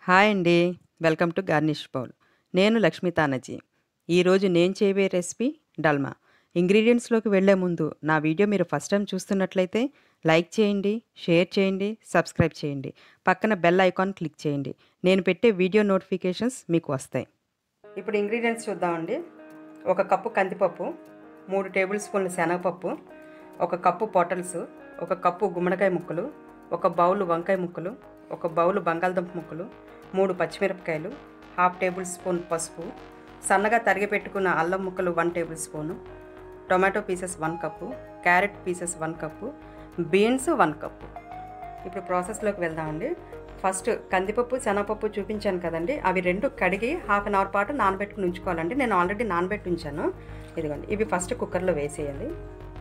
hi అండి welcome to garnish bowl నేను లక్ష్మీ తానజీ ఈరోజు నేను చేయబోయే రెసిపీ డల్మా ఇంగ్రీడియంట్స్లోకి వెళ్ళే ముందు నా వీడియో మీరు ఫస్ట్ టైం చూస్తున్నట్లయితే లైక్ చేయండి షేర్ చేయండి సబ్స్క్రైబ్ చేయండి పక్కన బెల్ ఐకాన్ క్లిక్ చేయండి నేను పెట్టే వీడియో నోటిఫికేషన్స్ మీకు వస్తాయి ఇప్పుడు ఇంగ్రీడియంట్స్ చూద్దామండి ఒక కప్పు కందిపప్పు మూడు టేబుల్ స్పూన్ల శనగపప్పు ఒక కప్పు పొటల్స్ ఒక కప్పు గుమ్మడికాయ ముక్కలు ఒక బౌలు వంకాయ ముక్కలు ఒక బౌలు బంగాళదుంప ముక్కలు మూడు పచ్చిమిరపకాయలు హాఫ్ టేబుల్ స్పూన్ పసుపు సన్నగా తరిగి పెట్టుకున్న అల్లం ముక్కలు one tablespoon tomato pieces one cup carrot pieces one cup beans one cup ఇప్పుడు ప్రాసెస్లోకి వెళ్దామండి ఫస్ట్ కందిపప్పు శనగపప్పు చూపించాను కదండి అవి రెండు కడిగి హాఫ్ అన్ అవర్ పాటు నానబెట్టుకుని ఉంచుకోవాలండి నేను ఆల్రెడీ నానబెట్టి ఉంచాను ఇదిగోండి ఇవి ఫస్ట్ కుక్కర్లో వేసేయాలి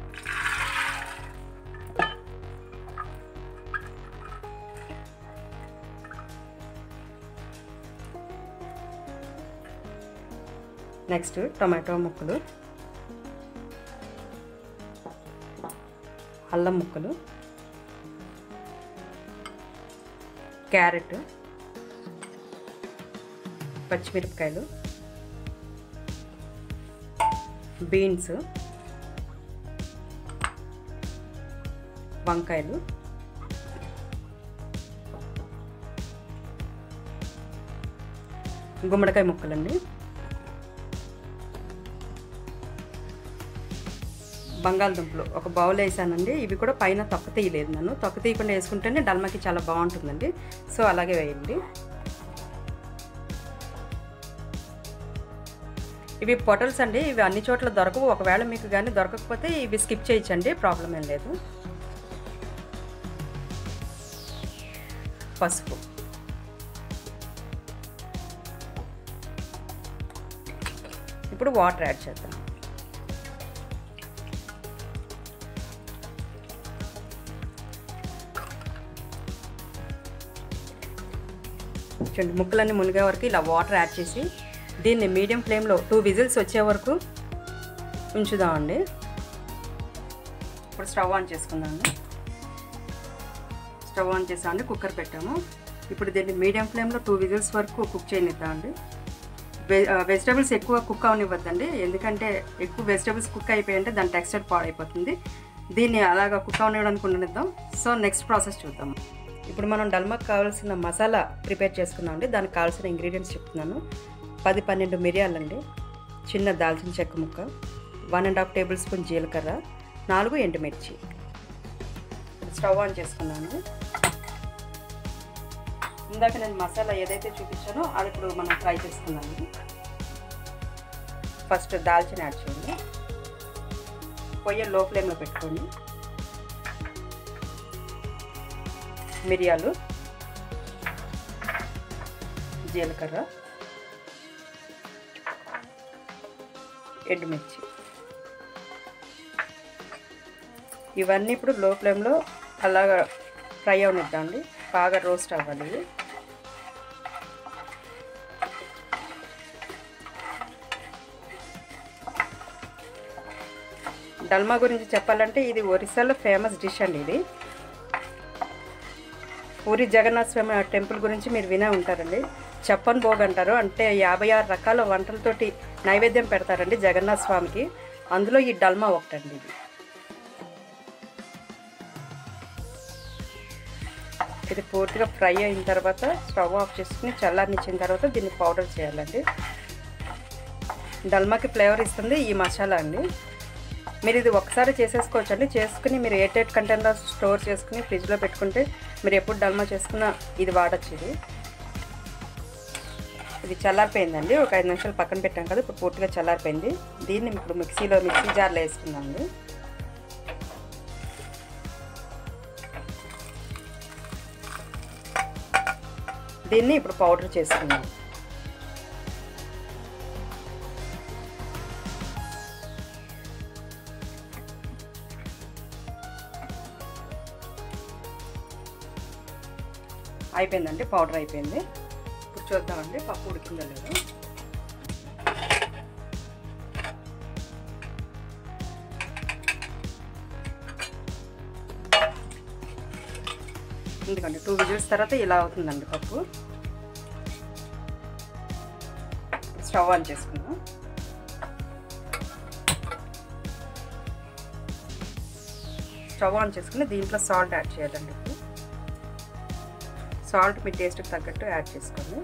నెక్స్ట్ టొమాటో ముక్కలు అల్లం ముక్కలు క్యారెట్ పచ్చిమిరపకాయలు బీన్స్ వంకాయలు గుమ్మడికాయ ముక్కలండి బంగాళదుంపలు ఒక బౌల్ వేసానండి ఇవి కూడా పైన తొక్క తీయలేదు నన్ను తొక్క తీయకుండా వేసుకుంటేనే డల్మాకి చాలా బాగుంటుందండి సో అలాగే వేయండి ఇవి పొటల్స్ అండి ఇవి అన్ని చోట్ల దొరకవు ఒకవేళ మీకు కానీ దొరకకపోతే ఇవి స్కిప్ చేయించండి ప్రాబ్లం ఏం లేదు పసుపు ఇప్పుడు వాటర్ యాడ్ చేద్దాం చూడండి ముక్కలన్నీ మునిగే వరకు ఇలా వాటర్ యాడ్ చేసి దీన్ని మీడియం ఫ్లేమ్లో టూ విజిల్స్ వచ్చే వరకు ఉంచుదామండి ఇప్పుడు స్టవ్ ఆన్ చేసుకుందామండి స్టవ్ ఆన్ చేసామండి కుక్కర్ పెట్టాము ఇప్పుడు దీన్ని మీడియం ఫ్లేమ్లో టూ విజిల్స్ వరకు కుక్ చేయనిద్దామండి వె వెజిటేబుల్స్ ఎక్కువ కుక్ అవనివ్వద్దండి ఎందుకంటే ఎక్కువ వెజిటేబుల్స్ కుక్ అయిపోయింటే దాని టెక్స్చర్ పాడైపోతుంది దీన్ని అలాగా కుక్ అవనివ్వడానికి ఉండనిద్దాం సో నెక్స్ట్ ప్రాసెస్ చూద్దాం ఇప్పుడు మనం డల్మాకి కావాల్సిన మసాలా ప్రిపేర్ చేసుకున్నామండి దానికి కావాల్సిన ఇంగ్రీడియంట్స్ చెప్తున్నాను పది పన్నెండు మిరియాలండి చిన్న దాల్చిన చెక్క ముక్క one and half tablespoon జీలకర్ర నాలుగు ఎండుమిర్చి స్టవ్ ఆన్ చేసుకున్నాను ఇందాక నేను మసాలా ఏదైతే చూపించానో అది ఇప్పుడు మనం ఫ్రై చేసుకున్నాము ఫస్ట్ దాల్చిన యాడ్ చేయండి పొయ్యి లో ఫ్లేమ్లో పెట్టుకోండి మిరియాలు జీలకర్ర ఎండుమిర్చి ఇవన్నీ ఇప్పుడు లో ఫ్లేమ్లో అలాగా ఫ్రై అవనిద్దామండి బాగా రోస్ట్ అవ్వాలి డల్మా గురించి చెప్పాలంటే ఇది ఒరిస్సాలో ఫేమస్ డిష్ అండి ఇది పూరి జగన్నాథ స్వామి టెంపుల్ గురించి మీరు వినే ఉంటారండి చెప్పన్ భోగ్ అంటారు అంటే యాభై ఆరు రకాల వంటలతోటి నైవేద్యం పెడతారండి జగన్నాథ స్వామికి అందులో ఈ డల్మా ఒకటండి ఇది ఇది పూర్తిగా ఫ్రై అయిన తర్వాత స్టవ్ ఆఫ్ చేసుకుని చల్లారనిచ్చిన తర్వాత దీన్ని పౌడర్ చేయాలండి డల్మాకి ఫ్లేవర్ ఇస్తుంది ఈ మసాలా అండి మీరు ఇది ఒకసారి చేసేసుకోవచ్చు అండి చేసుకుని మీరు ఎయిట్ ఎయిట్ కంటైనర్లో స్టోర్ చేసుకుని ఫ్రిడ్జ్లో పెట్టుకుంటే మీరు ఎప్పుడు డల్మా చేసుకున్నా ఇది వాడచ్చు ఇది ఇది చల్లారిపోయిందండి ఒక ఐదు నిమిషాలు పక్కన పెట్టాం కదా ఇప్పుడు పూర్తిగా చల్లారిపోయింది దీన్ని ఇప్పుడు మిక్సీలో మిక్సీ జార్లో వేసుకుందామండి దీన్ని ఇప్పుడు పౌడర్ చేసుకుందాం అయిపోయిందండి పౌడర్ అయిపోయింది ఇప్పుడు చూద్దామండి పప్పు ఉడికిందో లేదో ఎందుకంటే టూ విజిల్స్ తర్వాత ఇలా అవుతుందండి పప్పు స్టవ్ ఆన్ చేసుకుందాం స్టవ్ ఆన్ చేసుకుని దీంట్లో సాల్ట్ యాడ్ చేయాలండి ఇప్పుడు సాల్ట్ మీ టేస్ట్కి తగ్గట్టు యాడ్ చేసుకోండి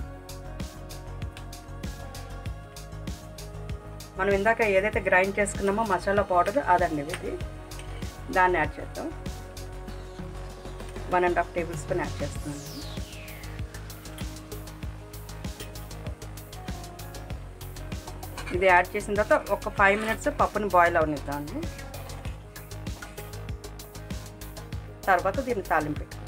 మనం ఇందాక ఏదైతే గ్రైండ్ చేసుకున్నామో మసాలా పౌడర్ అదండి ఇది దాన్ని యాడ్ చేద్దాం one and half tablespoon add చేస్తున్నాను ఇది యాడ్ చేసిన తర్వాత ఒక ఫైవ్ మినిట్స్ పప్పుని బాయిల్ అవనిద్దామండి తర్వాత దీన్ని తాలింపు పెట్టుకుందాం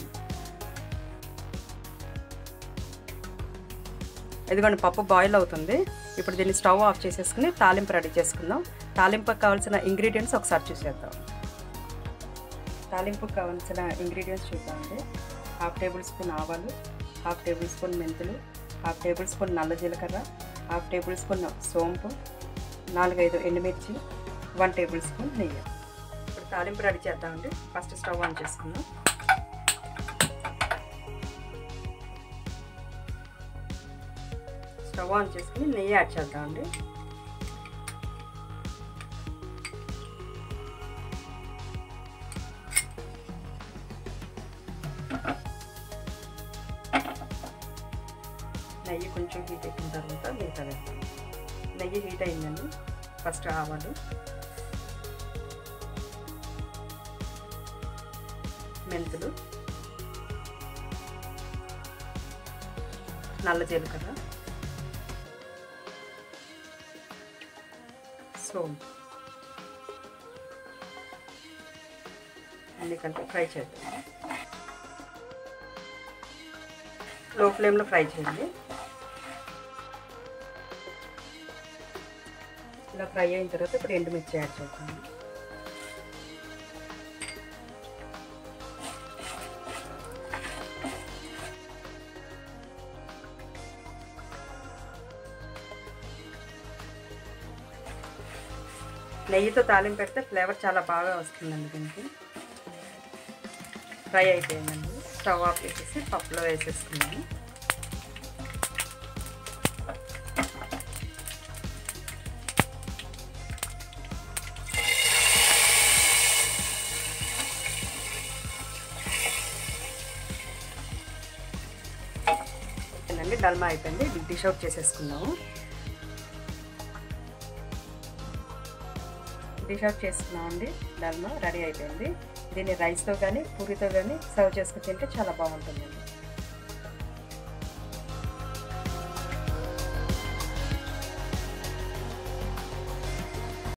ఇదిగోండి పప్పు బాయిల్ అవుతుంది ఇప్పుడు దీన్ని స్టవ్ ఆఫ్ చేసేసుకుని తాలింపు రెడీ చేసుకుందాం తాలింపుకి కావాల్సిన ఇంగ్రీడియంట్స్ ఒకసారి చూసేద్దాం తాలింపుకి కావాల్సిన ఇంగ్రీడియంట్స్ చూద్దామండి హాఫ్ టేబుల్ స్పూన్ ఆవాలు హాఫ్ టేబుల్ స్పూన్ మెంతులు హాఫ్ టేబుల్ స్పూన్ నల్ల జీలకర్ర హాఫ్ టేబుల్ స్పూన్ సోంపు నాలుగైదు ఎండుమిర్చి వన్ టేబుల్ స్పూన్ నెయ్యి ఇప్పుడు తాలింపు రెడీ చేద్దామండి ఫస్ట్ స్టవ్ ఆన్ చేసుకుందాం స్టవ్ ఆన్ చేసుకుని నెయ్యి యాడ్ చేద్దామండి నెయ్యి కొంచెం హీట్ ఎక్కిన తర్వాత మిగతా వేస్తాం నెయ్యి హీట్ అయిందండి ఫస్ట్ ఆవాలు మెంతులు నల్ల జీలకర్ర సోంపు అన్ని కలిపి ఫ్రై చేద్దాం లో ఫ్లేమ్లో ఫ్రై చేయండి ఇలా ఫ్రై అయిన తర్వాత ఇప్పుడు ఎండుమిర్చి యాడ్ చేద్దాం నెయ్యితో తాలింపు పెడితే ఫ్లేవర్ చాలా బాగా వస్తుందండి దీనికి ఫ్రై అయిపోయిందండి స్టవ్ ఆఫ్ చేసేసి పప్పులో వేసేసుకున్నాను అండి డల్మా అయిపోయింది డిష్ అవుట్ చేసేసుకున్నాము డిష్ అవుట్ చేసుకున్నామండి డల్మా రెడీ అయిపోయింది దీన్ని రైస్తో కానీ పూరితో కానీ సర్వ్ చేసుకుని తింటే చాలా బాగుంటుందండి